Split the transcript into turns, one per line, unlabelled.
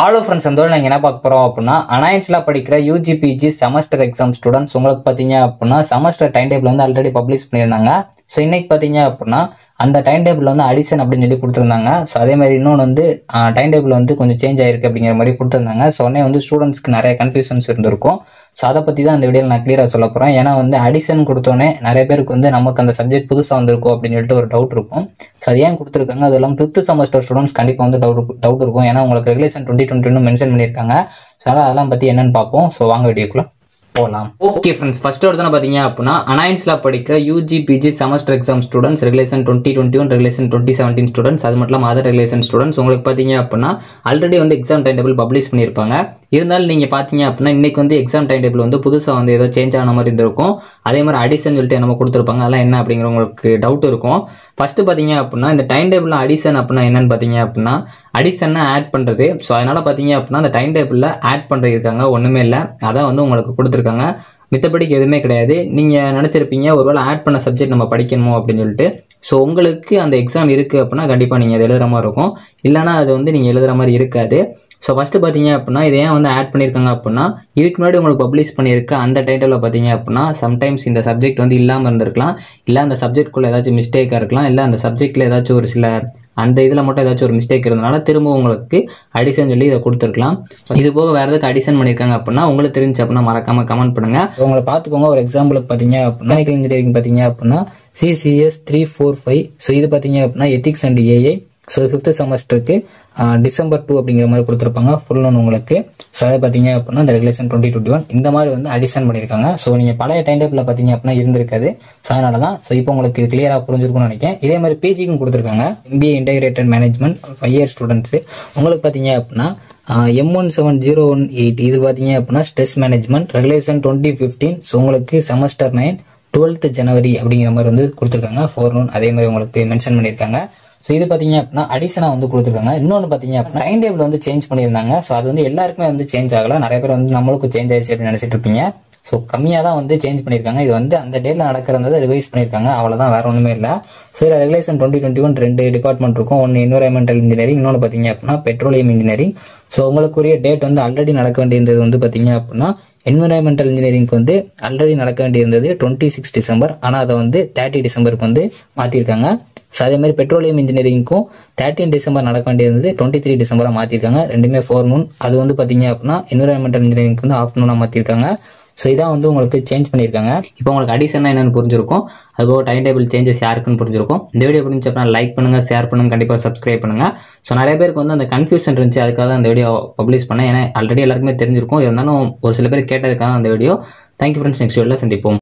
hello friends அந்த நாங்கள் என்ன பார்க்க போகிறோம் அப்படின்னா அனாயன்ஸில் படிக்கிற UG PG semester exam students உங்களுக்கு பார்த்தீங்க அப்படின்னா செமஸ்டர் டைம் டேபிள் வந்து ஆல்ரெடி பப்ளிஷ் பண்ணியிருந்தாங்க ஸோ இன்னைக்கு பார்த்தீங்க அப்படின்னா அந்த டைம் டேபிள் வந்து அடிஷன் அப்படின்னு சொல்லி கொடுத்துருந்தாங்க ஸோ அதே மாதிரி இன்னொன்று வந்து டைம் டேபிள் வந்து கொஞ்சம் சேஞ்ச் ஆயிருக்கு அப்படிங்கிற மாதிரி கொடுத்துருந்தாங்க ஸோ உடனே வந்து ஸ்டூடெண்ட்ஸ்க்கு நிறைய கன்ஃபியூஷன்ஸ் இருந்திருக்கும் ஸோ அதை பற்றி தான் அந்த வீடியோவில் நான் கிளியராக சொல்ல போகிறேன் ஏன்னா வந்து அடிஷன் கொடுத்தோன்னே நிறைய பேருக்கு வந்து நமக்கு அந்த சப்ஜெக்ட் புதுசாக வந்திருக்கும் அப்படின்னு சொல்லிட்டு ஒரு டவுட் இருக்கும் ஸோ அது ஏன் கொடுத்துருக்காங்க அது இல்லாமல் ஃபிஃப்த் செமஸ்டர் ஸ்டூடெண்ட்ஸ் கண்டிப்பாக வந்து டவுட் டவுட் இருக்கும் ஏன்னா உங்களுக்கு ரெகுலேஷன் டுவெண்ட்டி டுவெண்ட்டி மென்ஷன் பண்ணியிருக்காங்க ஸோ அதனால் அதெல்லாம் பற்றி என்னன்னு பார்ப்போம் ஸோ வாங்க வீடியோக்குள்ள போகலாம் ஓகே ஃப்ரெண்ட்ஸ் ஃபர்ஸ்ட் ஒருத்தன பார்த்தீங்க அப்படின்னா அனாயன்ஸில் படிக்கிற UG PG semester exam students regulation twenty twenty one regulation twenty seventeen students அது மட்டும் இல்லாமல் அதர் ரெகுலேஷன் ஸ்டூடெண்ட்ஸ் உங்களுக்கு பார்த்தீங்க அப்படின்னா ஆல்ரெடி வந்து எக்ஸாம் டைம் டேபிள் பப்ளிஷ் பண்ணியிருப்பாங்க இருந்தாலும் நீங்கள் பார்த்தீங்க அப்படின்னா இன்னைக்கு வந்து எக்ஸாம் டைம் டேபிள் வந்து புதுசாக வந்து ஏதோ சேஞ்ச் ஆன மாதிரி இருந்திருக்கும் அதே மாதிரி அடிஷன் சொல்லிட்டு நம்ம கொடுத்துருப்பாங்க அதெல்லாம் என்ன அப்படிங்கிற உங்களுக்கு டவுட் இருக்கும் ஃபஸ்ட்டு பார்த்தீங்க அப்படின்னா இந்த டைம் டேபிள் அடிஷன் அப்படின்னா என்னன்னு பார்த்தீங்க அப்படின்னா அடிஷனை ஆட் பண்ணுறது ஸோ அதனால் பார்த்தீங்க அப்படின்னா அந்த டைம் டேபிளில் ஆட் பண்ணுறது இருக்காங்க ஒன்றுமே இல்லை அதான் வந்து உங்களுக்கு கொடுத்துருக்காங்க மித்தபடிக்கு எதுவுமே கிடையாது நீங்கள் நினச்சிருப்பீங்க ஒருவேளை ஆட் பண்ண சப்ஜெக்ட் நம்ம படிக்கணுமோ அப்படின்னு சொல்லிட்டு ஸோ உங்களுக்கு அந்த எக்ஸாம் இருக்குது அப்படின்னா கண்டிப்பாக நீங்கள் அது எழுதுகிற மாதிரி இருக்கும் இல்லைனா அது வந்து நீங்கள் எழுதுகிற மாதிரி இருக்காது ஸோ ஃபஸ்ட்டு பார்த்தீங்க அப்படின்னா இதை ஏன் வந்து ஆட் பண்ணியிருக்காங்க அப்படின்னா இதுக்கு முன்னாடி உங்களுக்கு பப்ளிஷ் பண்ணியிருக்க அந்த டைட்டிலில் பார்த்தீங்க அப்படின்னா சம்டைம்ஸ் இந்த சப்ஜெக்ட் வந்து இல்லாமல் இருந்திருக்கலாம் இல்லை அந்த சப்ஜெக்ட்குள்ளே ஏதாச்சும் மிஸ்டேக்காக இருக்கலாம் இல்லை அந்த சப்ஜெக்ட்டில் ஏதாச்சும் ஒரு சில அந்த இதில் மட்டும் ஏதாச்சும் ஒரு மிஸ்டேக் இருந்தனால திரும்ப உங்களுக்கு அடிஷன் சொல்லி இதை கொடுத்துருக்கலாம் இது போக வேறு எதுக்கு அடிஷன் பண்ணியிருக்காங்க அப்படின்னா உங்களுக்கு தெரிஞ்சு அப்படின்னா மறக்காமல் கமெண்ட் பண்ணுங்கள் உங்களை பார்த்துக்கோங்க ஒரு எக்ஸாம்பிளுக்கு பார்த்தீங்க அப்படின்னா இன்ஜினியரிங் பார்த்தீங்க அப்படின்னா CCS three four five so இது பார்த்தீங்க அப்படின்னா ethics and AI so fifth செமஸ்டருக்கு டிசம்பர் டூ அப்படிங்கிற மாதிரி கொடுத்துருப்பாங்க ஃபுல் ஒன் உங்களுக்கு ஸோ அதை பார்த்தீங்க அப்படின்னா இந்த ரெகுலேஷன் டுவெண்ட்டி டுவெண்ட்டி ஒன் இந்த மாதிரி வந்து அடிஷன் பண்ணியிருக்காங்க ஸோ நீங்கள் பழைய டைம் டேபிளில் பார்த்தீங்க அப்படின்னா இருந்திருக்காது ஸோ அதனால தான் ஸோ இப்போ உங்களுக்கு இது கிளியராக புரிஞ்சிருக்கும்னு நினைக்கிறேன் இதே மாதிரி பிஜிக்கும் கொடுத்துருக்காங்க MBA integrated management five year students உங்களுக்கு பார்த்தீங்க அப்படின்னா M one seven zero one eight இது பார்த்தீங்க அப்படின்னா stress management regulation twenty fifteen so உங்களுக்கு செமஸ்டர் நைன் டுவெல்த் ஜனவரி அப்படிங்கிற மாதிரி வந்து கொடுத்துருக்காங்க ஃபோர் நோன் அதே மாதிரி உங்களுக்கு மென்ஷன் பண்ணியிருக்காங்க ஸோ இது பார்த்தீங்க அப்படின்னா அடிஷனாக வந்து கொடுத்துருக்காங்க இன்னொன்று பார்த்தீங்க அப்படின்னா டைம் டேபிள் வந்து சேஞ்ச் பண்ணியிருந்தாங்க ஸோ அது வந்து எல்லாருக்குமே வந்து சேஞ்ச் ஆகல நிறைய பேர் வந்து நம்மளுக்கும் சேஞ்ச் ஆயிடுச்சு அப்படின்னு நினச்சிட்டு இருப்பீங்க ஸோ கம்மியாக தான் வந்து சேஞ்ச் பண்ணியிருக்காங்க இது வந்து அந்த டேட்டில் நடக்கிறத ரிவைஸ் பண்ணியிருக்காங்க அவ்வளோதான் வேற ஒன்றுமே இல்லை ஸோ இதில் ரெகுலேஷன் டுவெண்ட்டி டுவெண்ட்டி ஒன் ரெண்டு டிபார்ட்மெண்ட் இருக்கும் ஒன்று என்வரன்மெண்டல் இன்ஜினியரிங் இன்னொன்று பார்த்தீங்க அப்படின்னா பெட்ரோலியம் இன்ஜினியரிங் ஸோ உங்களுக்குரிய டேட் வந்து ஆல்ரெடி நடக்க வேண்டியது வந்து பார்த்தீங்க அப்படின்னா என்விரான்மெண்டல் இன்ஜினியரிங்க்கு வந்து ஆல்ரெடி நடக்க வேண்டியிருந்தது டுவெண்ட்டி சிக்ஸ் டிசம்பர் ஆனால் அதை வந்து தேர்ட்டி டிசம்பருக்கு வந்து மாற்றிருக்காங்க ஸோ அதே மாதிரி பெட்ரோலியம் இன்ஜினியரிங்க்கும் தேர்ட்டின் டிசம்பர் நடக்க வேண்டியிருந்தது டுவெண்ட்டி த்ரீ டிசம்பராக மாற்றிருக்காங்க ரெண்டுமே ஃபோர் நூன் அது வந்து பார்த்தீங்க அப்படின்னா என்விரான்மெண்டல் இன்ஜினியரிங்க்கு வந்து ஆஃப்டர்நூனாக மாற்றிருக்காங்க ஸோ இதான் வந்து உங்களுக்கு சேஞ்ச் பண்ணியிருக்காங்க இப்போ உங்களுக்கு அடிஷனாக என்னென்னு புரிஞ்சிருக்கும் அதுபோக டைம் டேபிள் சேஞ்சஸ் யாருக்குன்னு புரிஞ்சிருக்கும் இந்த வீடியோ புரிஞ்சு அப்படின்னா லைக் பண்ணுங்கள் ஷேர் பண்ணுங்கள் கண்டிப்பாக சப்ஸ்கிரைப் பண்ணுங்கள் ஸோ நிறைய பேருக்கு வந்து அந்த கன்ஃபியூஷன் இருந்துச்சு அதுக்காக தான் அந்த வீடியோ பப்ளிஷ் பண்ணேன் ஏன்னா ஆல்ரெடி எல்லாருக்குமே தெரிஞ்சிருக்கும் இருந்தாலும் ஒரு சில பேர் கேட்டதுக்காக அந்த வீடியோ தேங்க்யூ ஃப்ரெண்ட்ஸ் நெக்ஸ்ட் வீடியோவில் சந்திப்போம்